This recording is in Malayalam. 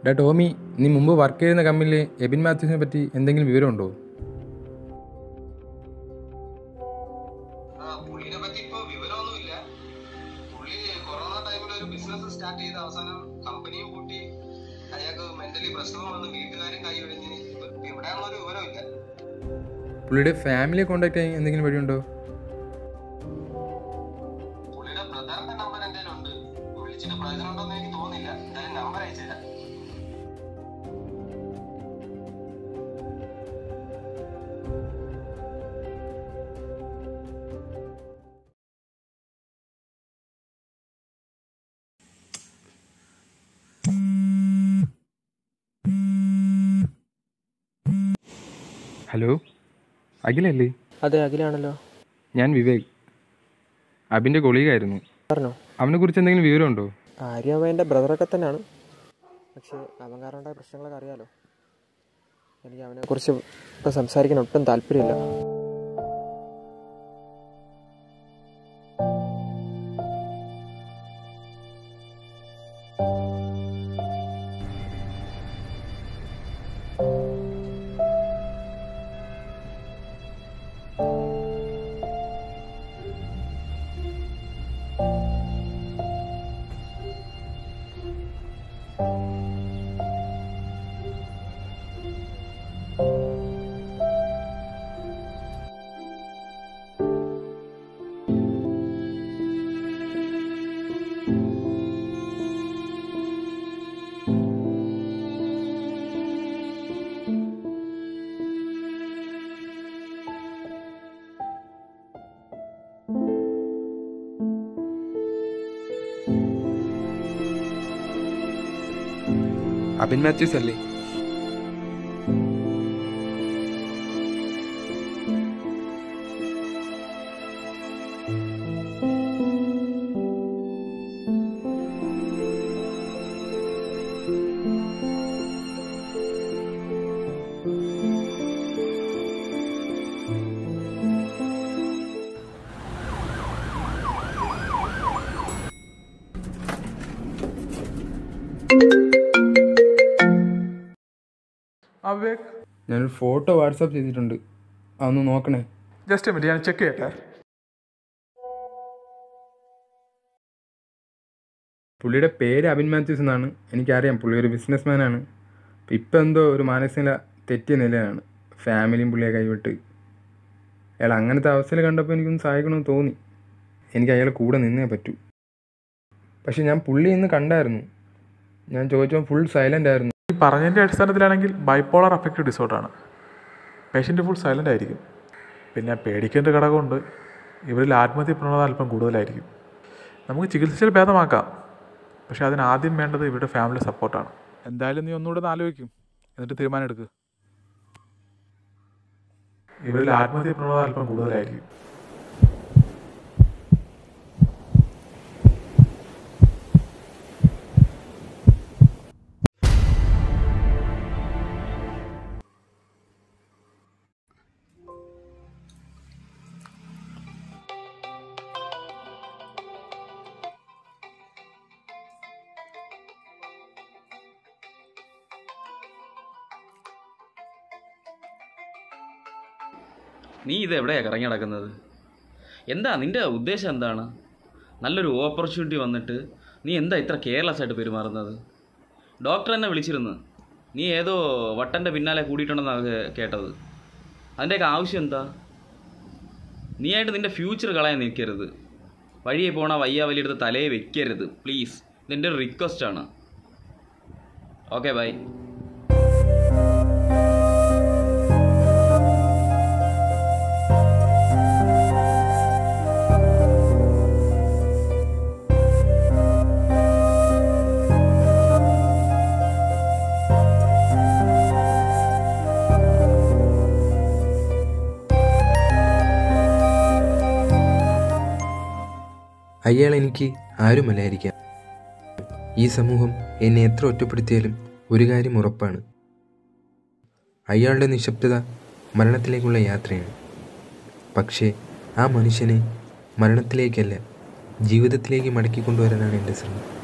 ഡാ ടോമി നീ മുമ്പ് വർക്ക് ചെയ്യുന്ന കമ്പനിയിൽ എബിൻ മാത്യൂസിനെ പറ്റി എന്തെങ്കിലും വിവരമുണ്ടോ ആ പുള്ളിനെ പറ്റി ഇപ്പൊ വിവരമൊന്നുമില്ല പുള്ളി കൊറോണ ടൈമിൽ ഒരു ബിസിനസ് സ്റ്റാർട്ട് ചെയ്ത അവസാനം കമ്പനിയും പൂട്ടി അയാൾക്ക് മെന്റലി പ്രശ്നം വന്ന് വീട്ടുകാരും കൈ ഒഴിഞ്ഞ് ഇപ്പൊ എവിടെയാണെന്നൊരു വിവരമില്ല പുള്ളിയുടെ ഫാമിലിയെ കോൺടാക്ട് ചെയ്യാൻ എന്തെങ്കിലും വഴിയുണ്ടോ പുള്ളിയുടെ ബ്രദറിന്റെ നമ്പർ എന്റെ ഉണ്ട് വിളിച്ചിട്ട് പ്രയോജനം ഉണ്ടോന്ന് എനിക്ക് തോന്നുന്നില്ല എന്തായാലും നമ്പർ അയച്ചുതരാം ഹലോ അഖിലല്ലേ അതെ അഖിലാണല്ലോ ഞാൻ വിവേക് അബിൻ്റെ കൊളീഗായിരുന്നു പറഞ്ഞോ അവനെ കുറിച്ച് എന്തെങ്കിലും വിവരമുണ്ടോ ആര്യ അവൻ എൻ്റെ ബ്രദറൊക്കെ തന്നെയാണ് പക്ഷേ അവൻ കാരണം ഉണ്ടായ പ്രശ്നങ്ങളൊക്കെ അറിയാലോ എനിക്ക് അവനെക്കുറിച്ച് ഇപ്പം സംസാരിക്കാൻ ഒട്ടും താല്പര്യമില്ല അബിൻ മാത്യൂസ് അല്ലേ അവിവേക് ഞാനൊരു ഫോട്ടോ വാട്സാപ്പ് ചെയ്തിട്ടുണ്ട് അതൊന്ന് നോക്കണേ ജസ്റ്റ് മിനിറ്റ് ഞാൻ ചെക്ക് ചെയ്യട്ടെ പുള്ളിയുടെ പേര് അബിൻ മാത്യൂസ് എന്നാണ് എനിക്കറിയാം പുള്ളി ഒരു ബിസിനസ് മാനാണ് ഇപ്പം എന്തോ ഒരു മാനസിക തെറ്റിയ നിലയാണ് ഫാമിലിയും പുള്ളിയെ കൈവിട്ട് അയാൾ അങ്ങനത്തെ അവസ്ഥയിൽ കണ്ടപ്പോൾ എനിക്കൊന്ന് സഹായിക്കണമെന്ന് തോന്നി എനിക്ക് അയാളെ കൂടെ നിന്നേ പറ്റൂ പക്ഷെ ഞാൻ പുള്ളി ഇന്ന് കണ്ടായിരുന്നു ഞാൻ ചോദിച്ചപ്പോൾ ഫുൾ സൈലൻ്റ് ആയിരുന്നു ഈ പറഞ്ഞതിൻ്റെ അടിസ്ഥാനത്തിലാണെങ്കിൽ ബൈപ്പോളർ അഫക്റ്റീവ് ഡിസോർഡറാണ് പേഷ്യൻ്റ് ഫുൾ സൈലൻ്റ് ആയിരിക്കും പിന്നെ പേടിക്കേണ്ട ഘടകമുണ്ട് ഇവരിൽ ആത്മഹത്യ പ്രവണത അല്പം കൂടുതലായിരിക്കും നമുക്ക് ചികിത്സിച്ചാൽ ഭേദമാക്കാം പക്ഷേ അതിന് ആദ്യം വേണ്ടത് ഇവരുടെ ഫാമിലി സപ്പോർട്ടാണ് എന്തായാലും നീ ഒന്നുകൂടെ ഒന്ന് ആലോചിക്കും എന്നിട്ട് തീരുമാനം എടുക്കുക ഇവരിൽ ആത്മഹത്യ പ്രവണത അല്പം കൂടുതലായിരിക്കും നീ ഇത് എവിടെയാ കറങ്ങി നടക്കുന്നത് എന്താ നിൻ്റെ ഉദ്ദേശം എന്താണ് നല്ലൊരു ഓപ്പർച്യൂണിറ്റി വന്നിട്ട് നീ എന്താ ഇത്ര കെയർലെസ് ആയിട്ട് പെരുമാറുന്നത് ഡോക്ടർ എന്നെ വിളിച്ചിരുന്നു നീ ഏതോ വട്ടൻ്റെ പിന്നാലെ കൂടിയിട്ടുണ്ടെന്നാണ് കേട്ടത് അതിൻ്റെയൊക്കെ ആവശ്യം എന്താ നീ ആയിട്ട് നിൻ്റെ ഫ്യൂച്ചർ കളയാൻ നിൽക്കരുത് വഴിയെ പോണ വയ്യ വലിയെടുത്ത് തലയെ വെക്കരുത് പ്ലീസ് ഇതിൻ്റെ ഒരു റിക്വസ്റ്റാണ് ഓക്കെ ബൈ അയാൾ എനിക്ക് ആരുമല്ലായിരിക്കാം ഈ സമൂഹം എന്നെ എത്ര ഒറ്റപ്പെടുത്തിയാലും ഒരു കാര്യം ഉറപ്പാണ് അയാളുടെ നിശബ്ദത മരണത്തിലേക്കുള്ള യാത്രയാണ് പക്ഷേ ആ മനുഷ്യനെ മരണത്തിലേക്കല്ല ജീവിതത്തിലേക്ക് മടക്കിക്കൊണ്ടുവരാനാണ് എൻ്റെ ശ്രമം